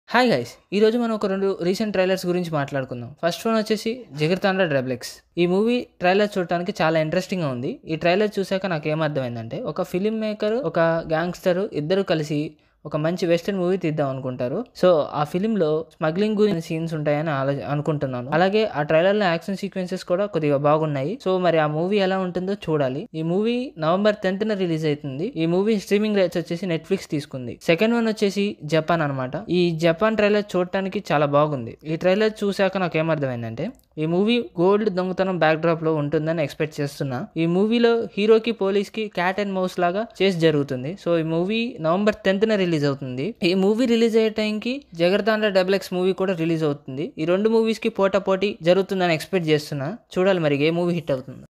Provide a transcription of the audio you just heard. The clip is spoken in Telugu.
హాయ్ గైస్ ఈరోజు మనం ఒక రెండు రీసెంట్ ట్రైలర్స్ గురించి మాట్లాడుకుందాం ఫస్ట్ వన్ వచ్చేసి జగర్తాండ్ర డబ్లెక్స్ ఈ మూవీ ట్రైలర్ చూడటానికి చాలా ఇంట్రెస్టింగ్గా ఉంది ఈ ట్రైలర్ చూశాక నాకు ఏమర్థమైందంటే ఒక ఫిలిం మేకర్ ఒక గ్యాంగ్స్టర్ ఇద్దరు కలిసి ఒక మంచి వెస్టర్న్ మూవీ తీద్దాం అనుకుంటారు సో ఆ ఫిలింలో స్మగ్లింగ్ గురించి సీన్స్ ఉంటాయని ఆలో అనుకుంటున్నాను అలాగే ఆ ట్రైలర్లో యాక్షన్ సీక్వెన్సెస్ కూడా కొద్దిగా బాగున్నాయి సో మరి ఆ మూవీ ఎలా ఉంటుందో చూడాలి ఈ మూవీ నవంబర్ టెన్త్ న రిలీజ్ అవుతుంది ఈ మూవీ స్ట్రీమింగ్ రైట్స్ వచ్చేసి నెట్ఫ్లిక్స్ తీసుకుంది సెకండ్ వన్ వచ్చేసి జపాన్ అనమాట ఈ జపాన్ ట్రైలర్ చూడటానికి చాలా బాగుంది ఈ ట్రైలర్ చూశాక నాకు ఏమర్థమైందంటే ఈ మూవీ గోల్డ్ దొంగతనం బ్యాక్ డ్రాప్ లో ఉంటుందని ఎక్స్పెక్ట్ చేస్తున్నా ఈ మూవీలో హీరోకి పోలీస్ కి క్యాట్ అండ్ మౌస్ లాగా చేసి జరుగుతుంది సో ఈ మూవీ నవంబర్ టెన్త్ న రిలీజ్ అవుతుంది ఈ మూవీ రిలీజ్ అయ్యే టైంకి జగర్తాండ్ర డబుల్ ఎక్స్ మూవీ కూడా రిలీజ్ అవుతుంది ఈ రెండు మూవీస్ కి పోటా పోటీ జరుగుతుందని ఎక్స్పెక్ట్ చేస్తున్నా చూడాలి మరి ఏ మూవీ హిట్ అవుతుంది